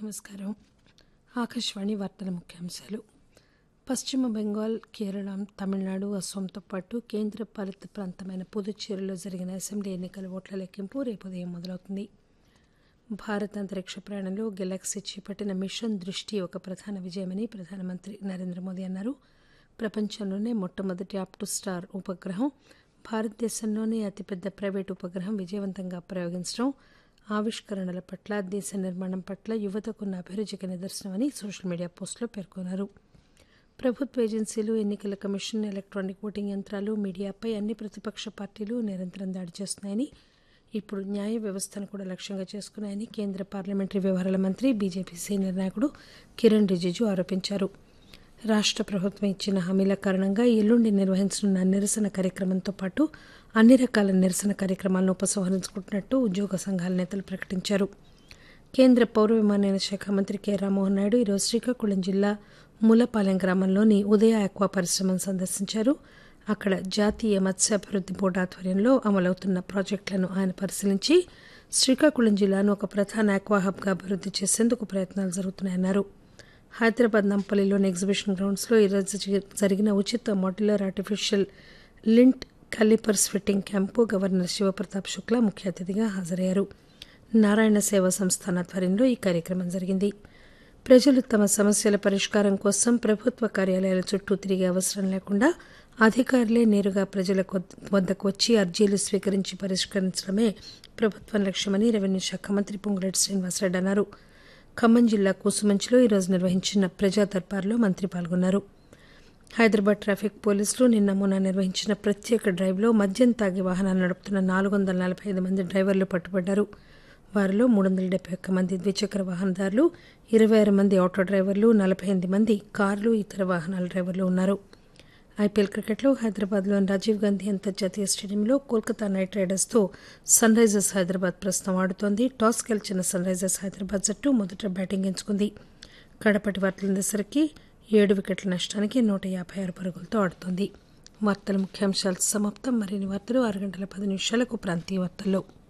నమస్కారం ఆకాశవాణి వార్తల ముఖ్యాంశాలు పశ్చిమ బెంగాల్ కేరళ తమిళనాడు అస్సోంతో పాటు కేంద్ర పాలిత ప్రాంతమైన పుదుచ్చేరిలో జరిగిన అసెంబ్లీ ఎన్నికల ఓట్ల లెక్కింపు రేపు ఉదయం మొదలవుతుంది భారత్ అంతరిక్ష ప్రయాణంలో గెలాక్సీ చేపట్టిన మిషన్ దృష్టి ఒక ప్రధాన విజయమని ప్రధానమంత్రి నరేంద్ర మోదీ అన్నారు ప్రపంచంలోనే మొట్టమొదటి అప్ టు స్టార్ ఉపగ్రహం భారతదేశంలోనే అతిపెద్ద ప్రైవేటు ఉపగ్రహం విజయవంతంగా ప్రయోగించడం ఆవిష్కరణల పట్ల దేశ నిర్మాణం పట్ల యువతకున్న అభిరుచికి నిదర్శనమని సోషల్ మీడియా పోస్టులో పేర్కొన్నారు ప్రభుత్వ ఏజెన్సీలు ఎన్నికల కమిషన్ ఎలక్ట్రానిక్ ఓటింగ్ యంత్రాలు మీడియాపై అన్ని ప్రతిపక్ష పార్టీలు నిరంతరం దాడి చేస్తున్నాయని ఇప్పుడు న్యాయ వ్యవస్థను కూడా లక్ష్యంగా చేసుకున్నాయని కేంద్ర పార్లమెంటరీ వ్యవహారాల మంత్రి బీజేపీ సీనియర్ నాయకుడు కిరణ్ రిజిజు ఆరోపించారు రాష్ట్ర ప్రభుత్వం ఇచ్చిన హామీల కారణంగా ఎల్లుండి నిర్వహించనున్న నిరసన కార్యక్రమంతో పాటు అన్ని రకాల నిరసన కార్యక్రమాలను ఉపసంహరించుకుంటున్నట్టు ఉద్యోగ సంఘాల నేతలు ప్రకటించారు కేంద్ర పౌర విమానయాన శాఖ మంత్రి కె రామ్మోహన్ నాయుడు ఈరోజు శ్రీకాకుళం జిల్లా మూలపాలెం గ్రామంలోని ఉదయ ఆక్వా పరిశ్రమను సందర్శించారు అక్కడ జాతీయ మత్స్యాభివృద్ది బోర్డు ఆధ్వర్యంలో అమలవుతున్న ప్రాజెక్టులను ఆయన పరిశీలించి శ్రీకాకుళం జిల్లాను ఒక ప్రధాన ఆక్వా హబ్గా అభివృద్ది చేసేందుకు ప్రయత్నాలు జరుగుతున్నాయన్నారు హైదరాబాద్ నంపల్లిలోని ఎగ్జిబిషన్ గ్రౌండ్స్లో ఈరోజు జరిగిన ఉచిత modular artificial limb calipers fitting camp governor Shivpratap Shukla ముఖ్య అతిథిగా హాజరయ్యారు నారాయణ సేవా సంస్థాన్ ఆధ్వర్యంలో ఈ కార్యక్రమం జరిగింది ప్రజలు తమ సమస్యల పరిష్కారం కోసం ప్రభుత్వ కార్యాలయాల చుట్టూ తిరిగే అవసరం లేకుండా అధికారులే నేరుగా ప్రజల వద్దకు వచ్చి అర్జీలు స్వీకరించి పరిష్కరించడమే ప్రభుత్వం లక్ష్యమని రెవెన్యూ శాఖ మంత్రి పొంగులేటి శ్రీనివాసరెడ్డి అన్నారు ఖమ్మం జిల్లా కూసుమంచిలో ఈరోజు నిర్వహించిన ప్రజా దర్బార్లో మంత్రి పాల్గొన్నారు హైదరాబాద్ ట్రాఫిక్ పోలీసులు నిన్న మొన్న నిర్వహించిన ప్రత్యేక డ్రైవ్లో మద్యం తాగి వాహనాలు నడుపుతున్న నాలుగు వందల నలభై ఐదు మంది డ్రైవర్లు పట్టుబడ్డారు వారిలో మూడు వందల డెబ్బై ఒక్క మంది ద్విచక్ర వాహనదారులు ఇరవై ఆరు మంది ఆటో డ్రైవర్లు నలభై ఎనిమిది మంది కార్లు ఇతర వాహనాల డ్రైవర్లు ఉన్నారు ఐపీఎల్ క్రికెట్లో హైదరాబాద్లోని రాజీవ్ గాంధీ అంతర్జాతీయ స్టేడియంలో కోల్కతా నైట్ రైడర్స్తో సన్ రైజర్స్ హైదరాబాద్ ప్రస్తుతం ఆడుతోంది టాస్ గెలిచిన సన్ రైజర్స్ హైదరాబాద్ జట్టు మొదట బ్యాటింగ్ ఎంచుకుంది కడపటి వార్తలందేసరికి ఏడు వికెట్ల నష్టానికి నూట యాభై ఆరు పరుగులతో ఆడుతోంది వార్తల ముఖ్యాంశాలు సమాప్తం మరిన్ని వార్తలు ఆరు గంటల పది నిమిషాలకు ప్రాంతీయ వార్తల్లో